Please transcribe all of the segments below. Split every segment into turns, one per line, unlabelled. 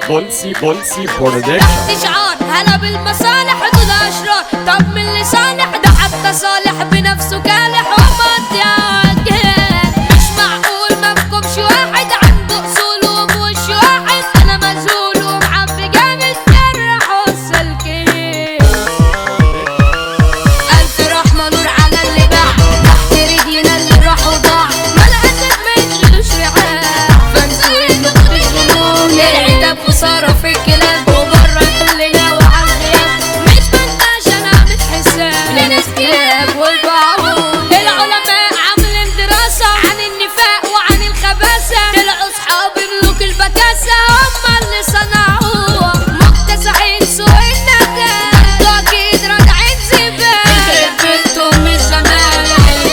بولسي بولسي برودكشن
تحت شعار هلا بالمصالح دول اشرار طب من اللي صالح ده حتى صالح بنفسه كالح ومضيق مش معقول ما فيكمش واحد عنده اصول ومش واحد انا مذهول ومعبي جامد جرح والسلكين الف رحمه نور على اللي باع تحت رجلنا اللي راح وضاع ما الاسد ما يشغلوش رعاه فنزول نقطة جنون العتاب وصاروا في الكلاب وبره كلنا وعلى الغياب مش بنتاش انا عامل حساب لناس كلاب والبعوض العلماء عاملين دراسة عن النفاق وعن الخباثة طلعوا صحاب ملوك البكاسة هم اللي صنعوها مكتسحين سوق الندى انتوا اكيد راجعين زبالة بنتم مش زمان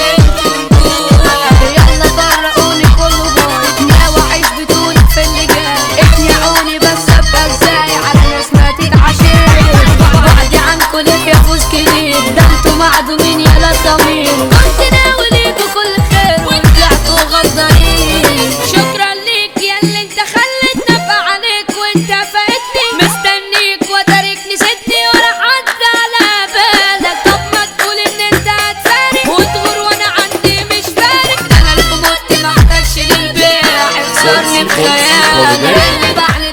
يلا فرقوني كله بايظ ناوي اعيش بدونك في اللي جاي اقنعوني بس ابقى ازاي على ناس ما تتعشاش بعدي عنكوا ليه فوز كبير ده انتوا معدومين يا لا ضمير كنت ناوي ليكوا كل خير وطلعتوا غدارين شكرا ليك يا اللي انت خلتنا في عليك وانت فايتني مستنيك وتاركني ستي ولا حد على بالك طب ما تقول ان انت هتفارق وتغور وانا عندي مش فارق ده انا اللي مت محتاجش للبيع اكسرني بخيالك اللي بحلم